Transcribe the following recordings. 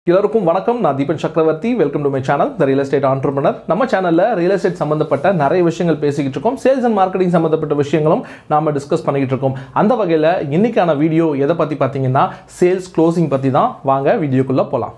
எல்லாருக்கும் வணக்கம் நான் Deepan Chakravarthy welcome to my channel the real estate entrepreneur நம்ம சேனலில் ரியல் எஸ்டேட் சம்மந்தப்பட்ட நிறைய விஷயங்கள் பேசிக்கிட்டு இருக்கோம் சேல்ஸ் அண்ட் மார்க்கெட்டிங் சம்மந்தப்பட்ட விஷயங்களும் நாம டிஸ்கஸ் பண்ணிக்கிட்டு இருக்கோம் அந்த வகையில் இன்னைக்கான வீடியோ எதை பற்றி பார்த்தீங்கன்னா சேல்ஸ் க்ளோசிங் பற்றி தான் வாங்க வீடியோக்குள்ளே போகலாம்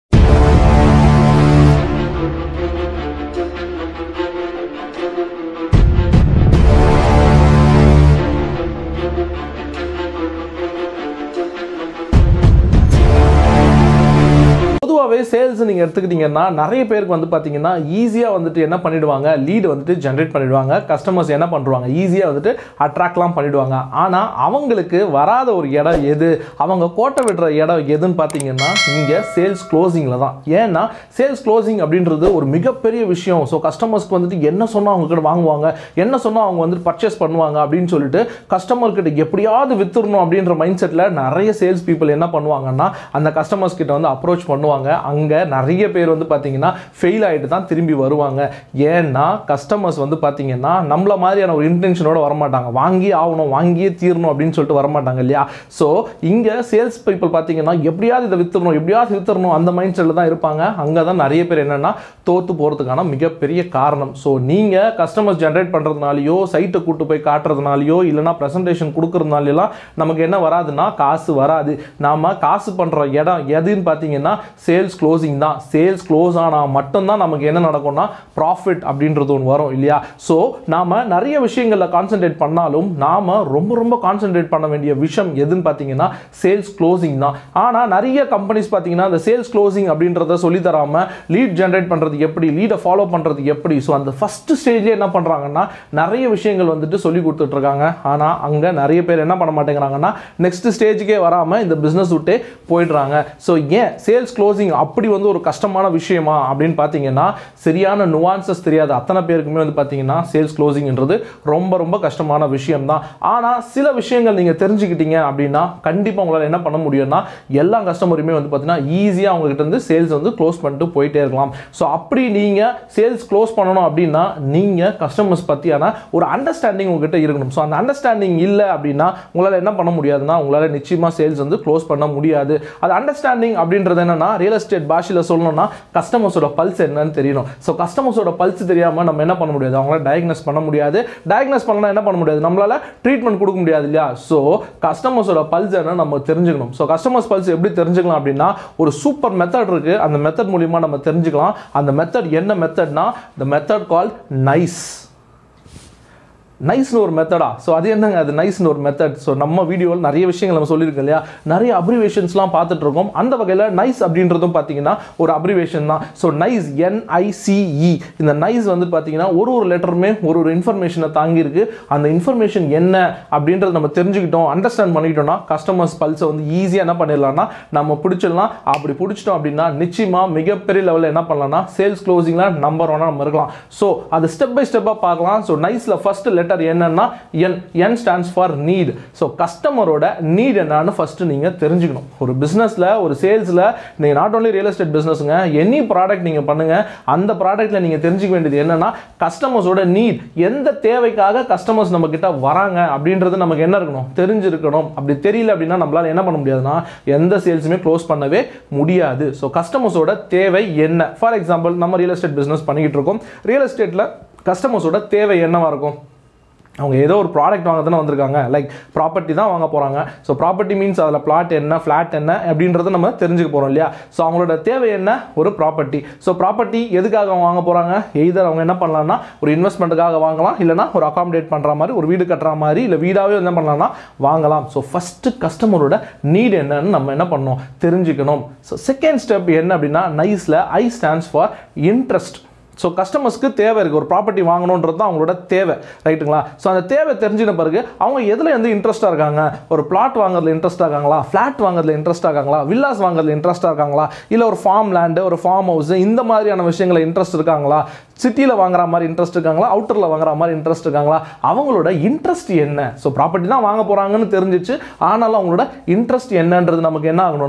பொதுவாகவே சேல்ஸ் நீங்கள் எடுத்துக்கிட்டிங்கன்னா நிறைய பேருக்கு வந்து பார்த்தீங்கன்னா ஈஸியாக வந்துட்டு என்ன பண்ணிடுவாங்க லீடு வந்துட்டு ஜென்ரேட் பண்ணிடுவாங்க கஸ்டமர்ஸ் என்ன பண்ணுவாங்க ஈஸியாக வந்துட்டு அட்ராக்ட்லாம் பண்ணிடுவாங்க ஆனால் அவங்களுக்கு வராத ஒரு இடம் எது அவங்க கோட்டை விடுற இடம் எதுன்னு பார்த்தீங்கன்னா இங்கே சேல்ஸ் க்ளோசிங்கில் தான் ஏன்னா சேல்ஸ் க்ளோசிங் அப்படின்றது ஒரு மிகப்பெரிய விஷயம் ஸோ கஸ்டமர்ஸ்க்கு வந்துட்டு என்ன சொன்னால் அவங்க கிட்ட வாங்குவாங்க என்ன சொன்னால் அவங்க வந்துட்டு பர்ச்சேஸ் பண்ணுவாங்க அப்படின்னு சொல்லிட்டு கஸ்டமர் கிட்ட எப்படியாவது வித்துடணும் அப்படின்ற மைண்ட் செட்டில் நிறைய சேல்ஸ் பீப்புள் என்ன பண்ணுவாங்கன்னா அந்த கஸ்டமர்ஸ் கிட்ட வந்து அப்ரோச் பண்ணுவாங்க அங்கே நிறைய பேர் வந்து பார்த்தீங்கன்னா ஃபெயில் ஆகிட்டு தான் திரும்பி வருவாங்க ஏன்னா கஸ்டமர்ஸ் வந்து பார்த்தீங்கன்னா நம்மள மாதிரியான ஒரு இன்டென்ஷனோட வரமாட்டாங்க வாங்கி ஆகணும் வாங்கியே தீரணும் அப்படின்னு சொல்லிட்டு வரமாட்டாங்க இல்லையா ஸோ இங்கே சேல்ஸ் பீப்புள் பார்த்தீங்கன்னா எப்படியாவது இதை வித்துடணும் எப்படியாவது வித்துடணும் அந்த மைண்ட் செட்டில் தான் இருப்பாங்க அங்கே தான் நிறைய பேர் என்னென்னா தோற்று போகிறதுக்கான மிகப்பெரிய காரணம் ஸோ நீங்கள் கஸ்டமர்ஸ் ஜென்ரேட் பண்ணுறதுனாலையோ சைட்டை கூட்டு போய் காட்டுறதுனாலையோ இல்லைனா ப்ரெசன்டேஷன் கொடுக்கறதுனாலையெல்லாம் நமக்கு என்ன வராதுன்னா காசு வராது நாம் காசு பண்ணுற இடம் எதுன்னு பார்த்தீங்கன்னா சேல்ஸ் க்ளோசிங் தான் சேல்ஸ் க்ளோஸ் ஆனால் மட்டும்தான் நமக்கு என்ன நடக்கும்னா ப்ராஃபிட் அப்படின்றது ஒன்று வரும் இல்லையா ஸோ நாம் நிறைய விஷயங்களில் கான்சென்ட்ரேட் பண்ணாலும் நாம் ரொம்ப ரொம்ப கான்சென்ட்ரேட் பண்ண வேண்டிய விஷயம் எதுன்னு பார்த்தீங்கன்னா சேல்ஸ் க்ளோசிங் தான் ஆனால் நிறைய கம்பெனிஸ் பார்த்தீங்கன்னா அந்த சேல்ஸ் க்ளோசிங் அப்படின்றத சொல்லி தராமல் லீட் ஜென்ரேட் பண்ணுறது எப்படி லீடை ஃபாலோ பண்ணுறது எப்படி ஸோ அந்த ஃபஸ்ட் ஸ்டேஜ்லேயே என்ன பண்ணுறாங்கன்னா நிறைய விஷயங்கள் வந்துட்டு சொல்லி கொடுத்துட்ருக்காங்க ஆனால் அங்கே நிறைய பேர் என்ன பண்ண மாட்டேங்கிறாங்கன்னா நெக்ஸ்ட் ஸ்டேஜுக்கே வராமல் இந்த பிஸ்னஸ் விட்டே போயிடுறாங்க ஸோ ஏன் சேல்ஸ் க்ளோசிங் அப்படி வந்து ஒரு கஷ்டமான விஷயமா அப்படின்னு பார்த்தீங்கன்னா சரியான நுவான்சஸ் தெரியாது அத்தனை பேருக்குமே வந்து பார்த்தீங்கன்னா சேல்ஸ் க்ளோசிங்ன்றது ரொம்ப ரொம்ப கஷ்டமான விஷயம் தான் ஆனால் சில விஷயங்கள் நீங்கள் தெரிஞ்சுக்கிட்டீங்க அப்படின்னா கண்டிப்பாக உங்களால் என்ன பண்ண முடியும்னா எல்லா கஸ்டமருமே வந்து பார்த்தீங்கன்னா ஈஸியாக அவங்ககிட்ட இருந்து சேல்ஸ் வந்து க்ளோஸ் பண்ணிட்டு போயிட்டே இருக்கலாம் ஸோ அப்படி நீங்கள் சேல்ஸ் க்ளோஸ் பண்ணணும் அப்படின்னா நீங்கள் கஸ்டமர்ஸ் பற்றியான ஒரு அண்டர்ஸ்டாண்டிங் உங்ககிட்ட இருக்கணும் ஸோ அந்த அண்டர்ஸ்டாண்டிங் இல்லை அப்படின்னா உங்களால் என்ன பண்ண முடியாதுன்னா உங்களால் நிச்சயமாக சேல்ஸ் வந்து க்ளோஸ் பண்ண முடியாது அது அண்டர்ஸ்டாண்டிங் அப்படின்றது என்னன்னா ரியல் எஸ்டேட் பாஷையில் சொல்லணும்னா கஸ்டமர்ஸோட பல்ஸ் என்னன்னு தெரியணும் ஸோ கஸ்டமர்ஸோட பல்ஸ் தெரியாமல் நம்ம என்ன பண்ண முடியாது அவங்களால டயக்னஸ் பண்ண முடியாது டயக்னஸ் பண்ணலாம் என்ன பண்ண முடியாது நம்மளால ட்ரீட்மெண்ட் கொடுக்க முடியாது இல்லையா ஸோ கஸ்டமர்ஸோட பல்ஸ் என்ன நம்ம தெரிஞ்சுக்கணும் ஸோ கஸ்டமர்ஸ் பல்ஸ் எப்படி தெரிஞ்சுக்கலாம் அப்படின்னா ஒரு சூப்பர் மெத்தட் இருக்கு அந்த மெத்தட் மூலியமா நம்ம தெரிஞ்சுக்கலாம் அந்த மெத்தட் என்ன மெத்தட்னா த மெத்தட் கால் நைஸ் நைஸ்னு ஒரு மெத்தடா ஸோ அது என்னங்க அது நைஸ்னு ஒரு மெத்தட் ஸோ நம்ம வீடியோவில் நிறைய விஷயங்கள் நம்ம சொல்லியிருக்கோம் இல்லையா நிறைய அப்ரிவேஷன்ஸ்லாம் பார்த்துட்டு இருக்கோம் அந்த வகையில் நைஸ் அப்படின்றதும் பார்த்தீங்கன்னா ஒரு அப்ரிவேஷன் தான் ஸோ நைஸ் என்ஐசிஇ இந்த நைஸ் வந்து பார்த்தீங்கன்னா ஒரு ஒரு லெட்டருமே ஒரு ஒரு இன்ஃபர்மேஷனை தாங்கியிருக்கு அந்த இன்ஃபர்மேஷன் என்ன அப்படின்றத நம்ம தெரிஞ்சுக்கிட்டோம் அண்டர்ஸ்டாண்ட் பண்ணிக்கிட்டோம்னா கஸ்டமர்ஸ் பல்ஸை வந்து ஈஸியாக என்ன பண்ணிடலாம்னா நம்ம பிடிச்சிடலாம் அப்படி பிடிச்சிட்டோம் அப்படின்னா நிச்சயமாக மிகப்பெரிய லெவலில் என்ன பண்ணலாம்னா சேல்ஸ் க்ளோசிங்கில் நம்பர் ஒன்னாக நம்ம இருக்கலாம் ஸோ அது ஸ்டெப் பை ஸ்டெப்பாக பார்க்கலாம் ஸோ நைஸில் ஃபர்ஸ்ட் லெட்டர் என்னன்னா N N stands for need so கஸ்டமரோட நீட் என்னன்னு ஃபர்ஸ்ட் நீங்கள் தெரிஞ்சுக்கணும் ஒரு பிஸ்னஸில் ஒரு சேல்ஸில் நீங்கள் நாட் ஓன்லி ரியல் எஸ்டேட் பிஸ்னஸுங்க எனி ப்ராடக்ட் நீங்கள் பண்ணுங்கள் அந்த ப்ராடக்ட்டில் நீங்கள் தெரிஞ்சுக்க வேண்டியது என்னன்னா கஸ்டமர்ஸோட நீட் எந்த தேவைக்காக கஸ்டமர்ஸ் நம்ம கிட்ட வராங்க அப்படின்றது நமக்கு என்ன இருக்கணும் தெரிஞ்சிருக்கணும் அப்படி தெரியல அப்படின்னா நம்மளால என்ன பண்ண முடியாதுன்னா எந்த சேல்ஸுமே க்ளோஸ் பண்ணவே முடியாது ஸோ கஸ்டமர்ஸோட தேவை என்ன ஃபார் எக்ஸாம்பிள் நம்ம ரியல் எஸ்டேட் பிஸ்னஸ் பண்ணிக்கிட்டு இருக்கோம் ரியல் எஸ்டேட்டில் கஸ்டமர்ஸோட தேவை என்னவா இருக்கும் அவங்க ஏதோ ஒரு ப்ராடக்ட் வாங்க தானே வந்திருக்காங்க லைக் ப்ராப்பர்ட்டி தான் வாங்க போகிறாங்க ஸோ ப்ராப்பர்ட்டி மீன்ஸ் அதில் பிளாட் என்ன ஃப்ளாட் என்ன அப்படின்றத நம்ம தெரிஞ்சுக்க போகிறோம் இல்லையா ஸோ அவங்களோட தேவை என்ன ஒரு ப்ராப்பர்ட்டி ஸோ ப்ராப்பர்ட்டி எதுக்காக அவங்க வாங்க போகிறாங்க எய்தர் அவங்க என்ன பண்ணலாம்னா ஒரு இன்வெஸ்ட்மெண்ட்டுக்காக வாங்கலாம் இல்லைனா ஒரு அகாமடேட் பண்ணுற மாதிரி ஒரு வீடு கட்டுற மாதிரி இல்லை வீடாகவே என்ன பண்ணலாம்னா வாங்கலாம் ஸோ ஃபஸ்ட்டு கஸ்டமரோட நீட் என்னன்னு நம்ம என்ன பண்ணணும் தெரிஞ்சுக்கணும் ஸோ செகண்ட் ஸ்டெப் என்ன அப்படின்னா நைஸில் I stands for interest so கஸ்டமர்ஸ்க்கு தேவை இருக்குது ஒரு ப்ராப்பர்ட்டி வாங்கணுன்றது தான் அவங்களோட தேவை ரைட்டுங்களா ஸோ அந்த தேவை தெரிஞ்சின பிறகு அவங்க எதில் வந்து இன்ட்ரெஸ்ட்டாக இருக்காங்க ஒரு பிளாட் வாங்குறதுல இன்ட்ரெஸ்ட்டாக இருக்காங்களா ஃப்ளாட் வாங்குறதுல இன்ட்ரெஸ்ட்டாக இருக்காங்களா வில்லாஸ் வாங்குறதுல இன்ட்ரெஸ்ட்டாக இருக்காங்களா இல்லை ஒரு ஃபார்ம் லேண்டு ஒரு ஃபார்ம் ஹவுஸ் இந்த மாதிரியான விஷயங்களை இன்ட்ரெஸ்ட் இருக்காங்களா சிட்டியில் வாங்குற மாதிரி இன்ட்ரெஸ்ட் இருக்காங்களா அவுட்டரில் வாங்குற மாதிரி இன்ட்ரெஸ்ட் இருக்காங்களா அவங்களோட இன்ட்ரெஸ்ட் என்ன ஸோ ப்ராப்பர்ட்டி தான் வாங்க போகிறாங்கன்னு தெரிஞ்சிச்சு ஆனாலும் அவங்களோட இன்ட்ரெஸ்ட் என்னன்றது நமக்கு என்ன ஆகணும்னா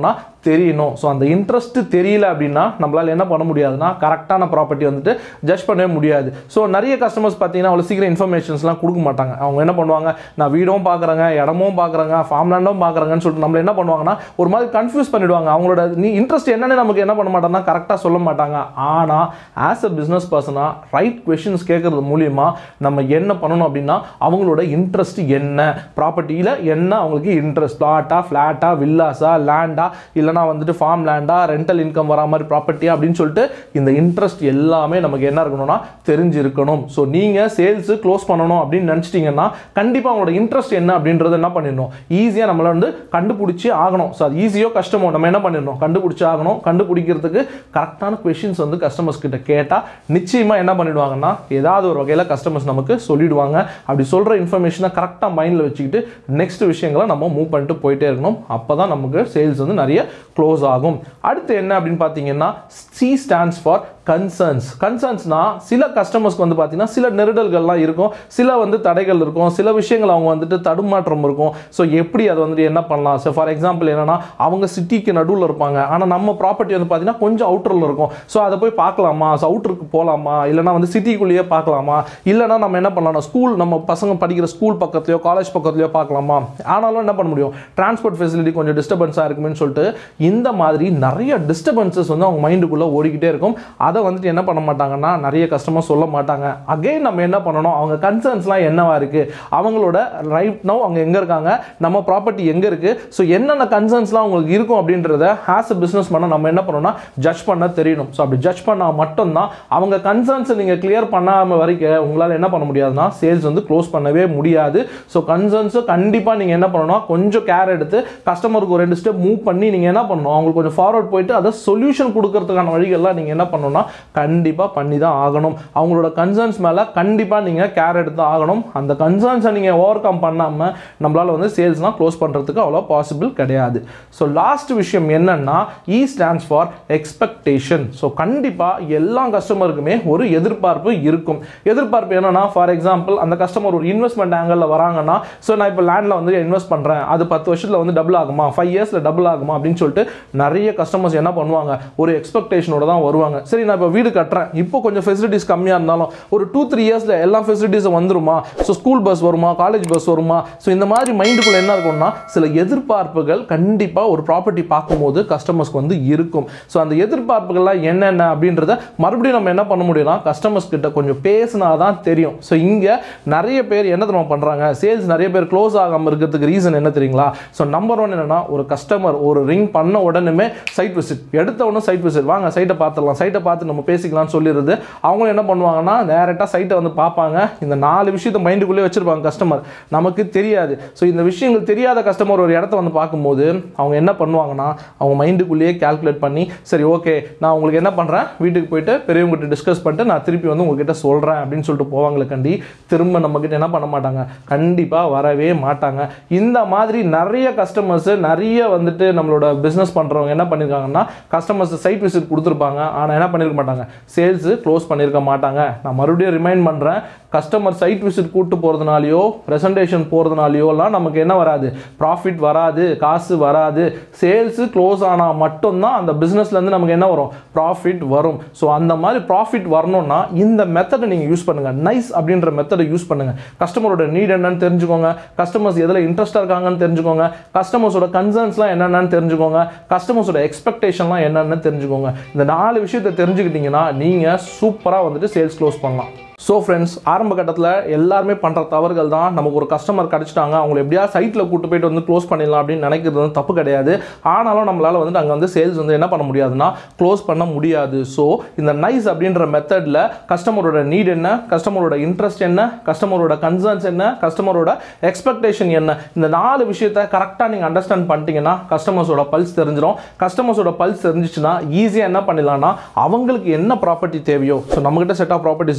தெரியணும் ஸோ அந்த இன்ட்ரெஸ்ட் தெரியல அப்படின்னா நம்மளால் என்ன பண்ண முடியாதுன்னா கரெக்டான ப்ராப்பர்ட்டி வந்துட்டு ஜட்ஜ் பண்ணவே முடியாது ஸோ நிறைய கஸ்டமர்ஸ் பார்த்தீங்கன்னா அவ்வளோ சீக்கிரம் இன்ஃபர்மேஷன்ஸ்லாம் கொடுக்க மாட்டாங்க அவங்க என்ன பண்ணுவாங்க நான் வீடும் பார்க்குறேங்க இடமும் பார்க்குறேங்க ஃபார்ம் லேண்டும் பார்க்குறேங்கன்னு சொல்லிட்டு நம்மள என்ன பண்ணுவாங்கன்னா ஒரு மாதிரி கன்ஃபியூஸ் பண்ணிடுவாங்க அவங்களோட நீ இன்ட்ரெஸ்ட் என்னன்னு நமக்கு என்ன பண்ண மாட்டாங்கன்னா கரெக்டாக சொல்ல மாட்டாங்க ஆனால் ஆஸ் அ பிஸ்னஸ் பர்சனாக ரைட் கொஷின்ஸ் கேட்கறது மூலியமா நம்ம என்ன பண்ணணும் அப்படின்னா அவங்களோட இன்ட்ரெஸ்ட் என்ன ப்ராப்பர்ட்டியில் என்ன அவங்களுக்கு இன்ட்ரெஸ்ட் பிளாட்டா ஃப்ளாட்டா வில்லாஸா லேண்டா இல்லைனா வந்துட்டு ஃபார்ம் லேண்டா ரெண்டல் இன்கம் வரா மாதிரி ப்ராப்பர்ட்டியா அப்படின்னு சொல்லிட்டு இந்த இன்ட்ரெஸ்ட் எல்லாமே நமக்கு என்ன இருக்கணும்னா தெரிஞ்சிருக்கணும் ஸோ நீங்கள் சேல்ஸு க்ளோஸ் பண்ணணும் அப்படின்னு நினச்சிட்டிங்கன்னா கண்டிப்பாக அவங்களோட இன்ட்ரெஸ்ட் என்ன அப்படின்றத என்ன பண்ணிடணும் ஈஸியாக நம்மள வந்து கண்டுபிடிச்சி ஆகணும் ஸோ அது ஈஸியோ கஷ்டமோ நம்ம என்ன பண்ணிடணும் கண்டுபிடிச்சி ஆகணும் கண்டுபிடிக்கிறதுக்கு கரெக்டான கொஷின்ஸ் வந்து கஸ்டமர்ஸ் கிட்ட கேட்டால் நிச்சயமாக என்ன பண்ணிடுவாங்கன்னா ஏதாவது ஒரு வகையில் கஸ்டமர்ஸ் நமக்கு சொல்லிடுவாங்க அப்படி சொல்கிற இன்ஃபர்மேஷனை கரெக்டாக மைண்டில் வச்சுக்கிட்டு நெக்ஸ்ட் விஷயங்களை நம்ம மூவ் பண்ணிட்டு போயிட்டே இருக்கணும் அப்போ தான் நமக்கு சேல்ஸ் வந்து நிறைய க்ளோஸ் ஆகும் அடுத்து என்ன அப்படின்னு பார்த்தீங்கன்னா சி ஸ்டாண்ட்ஸ் ஃபார் கன்சர்ன்ஸ் கன்சர்ன்ஸ்னா சில கஸ்டமர்ஸ்க்கு வந்து பார்த்தீங்கன்னா சில நெருடல்கள்லாம் இருக்கும் சில வந்து தடைகள் இருக்கும் சில விஷயங்கள் அவங்க வந்துட்டு தடுமாற்றம் இருக்கும் ஸோ எப்படி அதை வந்துட்டு என்ன பண்ணலாம் ஸோ ஃபார் எக்ஸாம்பிள் என்னன்னா அவங்க சிட்டிக்கு நடுவில் இருப்பாங்க ஆனால் நம்ம ப்ராப்பர்ட்டி வந்து பார்த்தீங்கன்னா கொஞ்சம் அவுட்டரில் இருக்கும் ஸோ அதை போய் பார்க்கலாமா ஸோ அவுட்டருக்கு போகலாமா இல்லைனா வந்து சிட்டிக்குள்ளேயே பார்க்கலாமா இல்லைனா நம்ம என்ன பண்ணலாம் ஸ்கூல் நம்ம பசங்க படிக்கிற ஸ்கூல் பக்கத்துலையோ காலேஜ் பக்கத்துலையோ பார்க்கலாமா ஆனாலும் என்ன பண்ண முடியும் டிரான்ஸ்போர்ட் ஃபெசிலிட்டி கொஞ்சம் டிஸ்டர்பன்ஸாக இருக்குமே சொல்லிட்டு இந்த மாதிரி நிறைய டிஸ்டர்பன்சஸ் வந்து அவங்க மைண்டுக்குள்ளே ஓடிக்கிட்டே இருக்கும் அதை வந்துட்டு என்ன பண்ண மாட்டாங்கன்னா நிறைய கஷ்டமாக சொல்ல மாட்டாங்க அகைன் நம்ம என்ன பண்ணணும் அவங்க கன்சர்ன்ஸ்லாம் என்னவா இருக்கு அவங்களோட ரைட் நோ அவங்க எங்கே இருக்காங்க நம்ம ப்ராப்பர்ட்டி எங்கே இருக்கு ஸோ என்னென்ன கன்சர்ன்ஸ்லாம் அவங்களுக்கு இருக்கும் அப்படின்றத ஆஸ் அ பிஸ்னஸ் பண்ண நம்ம என்ன பண்ணணும்னா ஜட்ஜ் பண்ண தெரியணும் ஸோ அப்படி ஜட்ஜ் பண்ணால் மட்டும்தான் அவங்க கன்சர்ன்ஸை நீங்கள் கிளியர் பண்ணாமல் வரைக்கும் உங்களால் என்ன பண்ண முடியாதுன்னா சேல்ஸ் வந்து க்ளோஸ் பண்ணவே முடியாது ஸோ கன்சர்ன்ஸை கண்டிப்பாக நீங்கள் என்ன பண்ணணும் கொஞ்சம் கேர் எடுத்து கஸ்டமருக்கு ஒரு ரெண்டு ஸ்டெப் மூவ் பண்ணி நீங்கள் என்ன பண்ணணும் அவங்களுக்கு கொஞ்சம் ஃபார்வர்ட் போயிட்டு அதை சொல்யூஷன் கொடுக்கறதுக்கான வழிகள்லாம் நீங்கள் என்ன பண்ணணும்னா கண்டிப்பாக பண்ணி தான் ஆகணும் அவங்களோட கன்சர்ன்ஸ் மேலே கண்டிப்பாக நீங்கள் கேர் எடுத்து ஆகணும் அந்த கன்சர்ன்ஸை நீங்கள் ஓவர் கம் பண்ணாமல் நம்மளால் வந்து சேல்ஸ்லாம் க்ளோஸ் பண்ணுறதுக்கு அவ்வளோ பாசிபிள் கிடையாது ஸோ லாஸ்ட் விஷயம் என்னன்னா E stands for expectation so கண்டிப்பாக எல்லா கஸ்டமருக்குமே ஒரு எதிர்பார்ப்பு இருக்கும் எதிர்பார்ப்பு என்னன்னா ஃபார் எக்ஸாம்பிள் அந்த கஸ்டமர் ஒரு இன்வெஸ்ட்மெண்ட் ஆங்கிளில் வராங்கன்னா ஸோ நான் இப்போ லேண்டில் வந்து இன்வெஸ்ட் பண்ணுறேன் அது பத்து வருஷத்தில் வந்து டபுள் ஆகுமா ஃபைவ் இயர்ஸில் டபுள் ஆகுமா அப்படின்னு சொல்லிட்டு நிறைய கஸ்டமர்ஸ் என்ன பண்ணுவாங்க ஒரு எக்ஸ்பெக்டேஷனோட தான் வருவாங்க சரி நான் இப்போ வீடு கட்டுறேன் இப்போ கொஞ்சம் ஃபெசிலிட்டிஸ் கம்மியாக இருந்தாலும் ஒரு டூ த்ரீ இயர்ஸில் எல்லா ஃபெசிலிட்டிஸும் வந்துருமா ஸோ ஸ்கூல் பஸ் வருமா காலேஜ் பஸ் வருமா ஸோ இந்த மாதிரி மைண்டுக்குள்ள என்ன இருக்கும்னா சில எதிர்பார்ப்புகள் கண்டிப்பாக ஒரு ப்ராப்பர்ட்டி பார்க்கும்போது கஸ்டமர்ஸ்க்கு வந்து இருக்கும் ஸோ அந்த எதிர்பார்ப்புகள்லாம் என்னென்ன அப்படின்றத மறுபடியும் நம்ம என்ன பண்ண முடியும்னா கஸ்டமர்ஸ் கிட்ட கொஞ்சம் பேசினா தான் தெரியும் ஸோ இங்கே நிறைய பேர் என்ன தெரியுமா பண்ணுறாங்க சேல்ஸ் நிறைய பேர் க்ளோஸ் ஆகாமல் இருக்கிறதுக்கு ரீசன் என்ன தெரியுங்களா ஸோ நம்பர் ஒன் என்னன்னா ஒரு கஸ்டமர் ஒரு ரிங் பண்ண உடனே சைட் விசிட் எடுத்த உடனே சைட் விசிட் வாங்க சைட்டை பார்த்துடலாம் சைட்டை பார்த்து நம்ம பேசிக்கலாம்னு சொல்லிடுறது அவங்களும் என்ன பண்ணுவாங்கன்னா டேரெக்டாக சைட்டை வந்து பார்ப்பாங்க இந்த நாலு விஷயத்தை மைண்டுக்குள்ளே வச்சிருப்பாங்க கஸ்டமர் நமக்கு தெரியாது ஸோ இந்த விஷயங்கள் தெரியாத கஸ்டமர் ஒரு இடத்த வந்து பார்க்கும்போது அவங்க என்ன பண்ணுவாங்கன்னா அவங்க மைண்டுக்குள்ளேயே கால்குலேட் பண்ணி சரி ஓகே நான் உங்களுக்கு என்ன பண்ணுறேன் வீட்டுக்கு போயிட்டு பெரியவங்ககிட்ட டிஸ்கஸ் பண்ணிட்டு நான் திருப்பி வந்து உங்ககிட்ட சொல்கிறேன் அப்படின்னு சொல்லிட்டு போவாங்களே கண்டி திரும்ப நம்மக்கிட்ட என்ன பண்ண மாட்டாங்க கண்டிப்பாக வரவே மாட்டாங்க இந்த மாதிரி நிறைய கஸ்டமர்ஸ் நிறைய வந்துட்டு நம்மளோட பிஸ்னஸ் பண்ணுறவங்க என்ன பண்ணியிருக்காங்கன்னா கஸ்டமர்ஸ் சைட் விசிட் கொடுத்துருப்பாங்க ஆனால் என்ன பண்ணியிருக்க மாட்டாங்க சேல்ஸு க்ளோஸ் பண்ணியிருக்க மாட்டாங்க நான் மறுபடியும் ரிமைண்ட் பண்ணுறேன் கஸ்டமர் சைட் விசிட் கூட்டு போகிறதுனாலையோ ப்ரெசன்டேஷன் போகிறதுனாலையோலாம் நமக்கு என்ன வராது ப்ராஃபிட் வராது காசு வராது சேல்ஸு க்ளோஸ் ஆனால் மட்டும்தான் அந்த பிஸ்னஸ்லேருந்து நமக்கு என்ன வரும் ப்ராஃபிட் வரும் ஸோ அந்த மாதிரி ப்ராஃபிட் வரணும்னா இந்த மெத்தடை நீங்கள் யூஸ் பண்ணுங்கள் நைஸ் அப்படின்ற மெத்தடை யூஸ் பண்ணுங்கள் கஸ்டமரோட நீட் என்னன்னு தெரிஞ்சுக்கோங்க கஸ்டமர்ஸ் எதில் இன்ட்ரெஸ்டாக இருக்காங்கன்னு தெரிஞ்சுக்கோங்க கஸ்டமர்ஸோட கன்சர்ன்ஸ்லாம் என்னென்னு தெரிஞ்சுக்கோங்க கஸ்டமர்ஸோட எக்ஸ்பெக்டேஷன்லாம் என்னென்னு தெரிஞ்சுக்கோங்க இந்த நாலு விஷயத்தை தெரிஞ்சுக்கிட்டீங்கன்னா நீங்கள் சூப்பராக வந்துட்டு சேல்ஸ் க்ளோஸ் பண்ணலாம் ஸோ ஃப்ரெண்ட்ஸ் ஆரம்ப கட்டத்தில் எல்லாருமே பண்ணுற தவறுகள் தான் நமக்கு ஒரு கஸ்டமர் கிடச்சிட்டாங்க அவங்களை எப்படியா சைட்டில் கூட்டு போயிட்டு வந்து க்ளோஸ் பண்ணிடலாம் அப்படின்னு நினைக்கிறது வந்து தப்பு கிடையாது ஆனாலும் நம்மளால் வந்துட்டு அங்கே வந்து சேல்ஸ் வந்து என்ன பண்ண முடியாதுன்னா க்ளோஸ் பண்ண முடியாது ஸோ இந்த நைஸ் அப்படின்ற மெத்தடில் கஸ்டமரோட நீட் என்ன கஸ்டமரோட இன்ட்ரெஸ்ட் என்ன கஸ்டமரோட கன்சர்ன்ஸ் என்ன கஸ்டமரோட எக்ஸ்பெக்டேஷன் என்ன இந்த நாலு விஷயத்த கரெக்டாக நீங்கள் அண்டர்ஸ்டாண்ட் பண்ணிட்டீங்கன்னா கஸ்டமர்ஸோட பல்ஸ் தெரிஞ்சிடும் கஸ்டமர்ஸோட பல்ஸ் தெரிஞ்சிச்சுன்னா ஈஸியாக என்ன பண்ணிடலாம்னா அவங்களுக்கு என்ன ப்ராப்பர்ட்டி தேவையோ ஸோ நம்மகிட்ட செட் ஆஃப் ப்ராப்பர்ட்டிஸ் இருக்கும்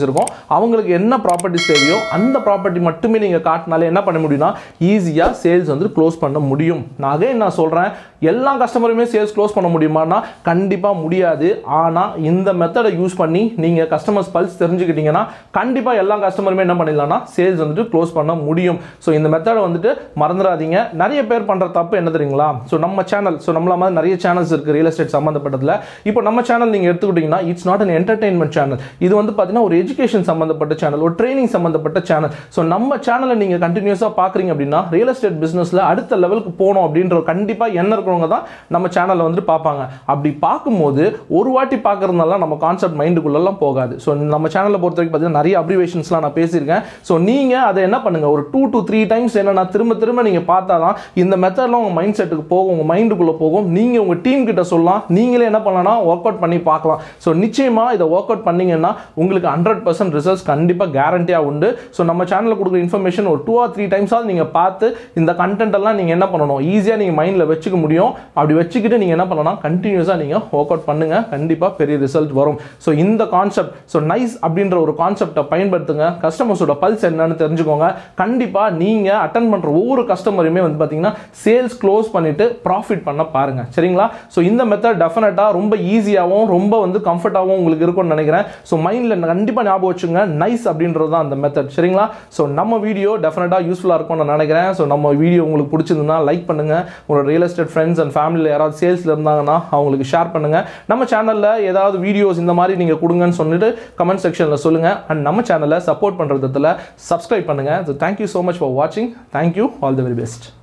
அவங்களுக்கு என்ன ப்ராப்பர்ட்டிஸ் தேவையோ அந்த ப்ராப்பர்ட்டி மட்டுமே நீங்கள் காட்டினாலே என்ன பண்ண முடியும்னா ஈஸியாக சேல்ஸ் வந்து க்ளோஸ் பண்ண முடியும் நான் அதே நான் சொல்கிறேன் எல்லா கஸ்டமருமே சேல்ஸ் க்ளோஸ் பண்ண முடியுமானா கண்டிப்பாக முடியாது ஆனால் இந்த மெத்தடை யூஸ் பண்ணி நீங்கள் கஸ்டமர்ஸ் பல்ஸ் தெரிஞ்சுக்கிட்டீங்கன்னா கண்டிப்பாக எல்லா கஸ்டமருமே என்ன பண்ணிடலாம்னா சேல்ஸ் வந்துட்டு க்ளோஸ் பண்ண முடியும் ஸோ இந்த மெத்தடை வந்துட்டு மறந்துடாதீங்க நிறைய பேர் பண்ணுற தப்பு என்ன தெரியுங்களா ஸோ நம்ம சேனல் ஸோ நம்மள மாதிரி நிறைய சேனல்ஸ் இருக்குது ரியல் எஸ்டேட் சம்மந்தப்பட்டதில் இப்போ நம்ம சேனல் நீங்கள் எடுத்துக்கிட்டிங்கன்னா it's not an entertainment channel இது வந்து பார்த்தீங்கன்னா ஒரு எஜுகேஷன் சம்மந்தப்பட்ட சேனல் ஒரு ட்ரைனிங் சம்மந்தப்பட்ட சேனல் ஸோ நம்ம சேனலை நீங்கள் கண்டினியூஸாக பார்க்குறீங்க அப்படின்னா ரியல் எஸ்டேட் பிஸ்னஸில் அடுத்த லெவலுக்கு போகணும் அப்படின்ற கண்டிப்பாக என்ன இருக்கிறவங்க தான் நம்ம சேனலை வந்துட்டு பார்ப்பாங்க அப்படி பார்க்கும்போது ஒரு வாட்டி பார்க்கறதுனால நம்ம கான்செப்ட் மைண்டுக்குள்ளெல்லாம் போகாது ஸோ நம்ம சேனலை பொறுத்த வரைக்கும் பார்த்தீங்கன்னா நிறைய அப்ரிவேஷன்ஸ்லாம் நான் பேசியிருக்கேன் ஸோ நீங்கள் அதை என்ன பண்ணுங்கள் ஒரு டூ டு த்ரீ டைம்ஸ் என்னன்னா திரும்ப திரும்ப நீங்கள் பார்த்தா தான் இந்த மெத்தட்லாம் உங்கள் மைண்ட் செட்டுக்கு போகும் உங்கள் மைண்டுக்குள்ளே போகும் நீங்கள் உங்கள் டீம் கிட்ட சொல்லலாம் நீங்களே என்ன பண்ணலாம்னா ஒர்க் அவுட் பண்ணி பார்க்கலாம் ஸோ நிச்சயமாக இதை ஒர்க் அவுட் பண்ணீங்கன்னா உங்களுக்கு ஹண்ட்ரட் பர்சன்ட் ரிசல்ட்ஸ் கண்டிப்பாக கேரண்டியாக உண்டு ஸோ நம்ம சேனலில் கொடுக்குற இன்ஃபர்மேஷன் ஒரு டூ ஆர் த்ரீ டைம்ஸாவது நீங்கள் பார்த்து இந்த கண்டென்ட் எல்லாம் நீங்கள் என்ன பண்ணணும் ஈஸியாக நீங்கள் மைண்டில் வச்சுக்க முடியும் அப்படி வச்சுக்கிட்டு நீங்கள் என்ன பண்ணலாம் கண்டினியூஸாக நீங்கள் ஒர்க் அவுட் பண்ணுங்கள் கண்டிப்பாக பெரிய ரிசல்ட் வரும் ஸோ இந்த கான்செப்ட் ஸோ நைஸ் அப்படின்ற ஒரு கான்செப்டை பயன்படுத்துங்க கஸ்டமர்ஸோட பல்ஸ் என்னன்னு தெரிஞ்சுக்கோங்க கண்டிப்பாக நீங்கள் அட்டன் பண்ணுற ஒவ்வொரு கஸ்டமருமே வந்து பார்த்தீங்கன்னா சேல்ஸ் க்ளோஸ் பண்ணிட்டு ப்ராஃபிட் பண்ண பாருங்க சரிங்களா ஸோ இந்த மெத்தட் டெஃபினட்டாக ரொம்ப ஈஸியாகவும் ரொம்ப வந்து கம்ஃபர்ட்டாகவும் உங்களுக்கு இருக்கும்னு நினைக்கிறேன் ஸோ மைண்டில் கண்டிப்பாக ஞாபகம் வச்சுங்க நைஸ் அப்படின்றது தான் அந்த மெத்தட் சரிங்களா ஸோ நம்ம வீடியோ டெஃபினட்டாக யூஸ்ஃபுல்லாக இருக்கும்னு நான் நினைக்கிறேன் ஸோ நம்ம வீடியோ உங்களுக்கு பிடிச்சிருந்ததுன்னா லைக் பண்ணுங்க உங்களோட ரியல் எஸ்டேட் ஃப்ரெண்ட்ஸ் அண்ட் ஃபேமிலியில் யாராவது சேல்ஸில் இருந்தாங்கன்னா அவங்களுக்கு ஷேர் பண்ணுங்க நம்ம சேனலில் ஏதாவது வீடியோஸ் இந்த மாதிரி நீங்கள் கொடுங்கன்னு சொல்லிட்டு கமெண்ட் செக்ஷனில் சொல்லுங்கள் அண்ட் நம்ம சேனலை சப்போர்ட் பண்ணுறதுல சப்ஸ்கிரைப் பண்ணுங்கள் so thank you so much for வாட்சிங் thank you all the very best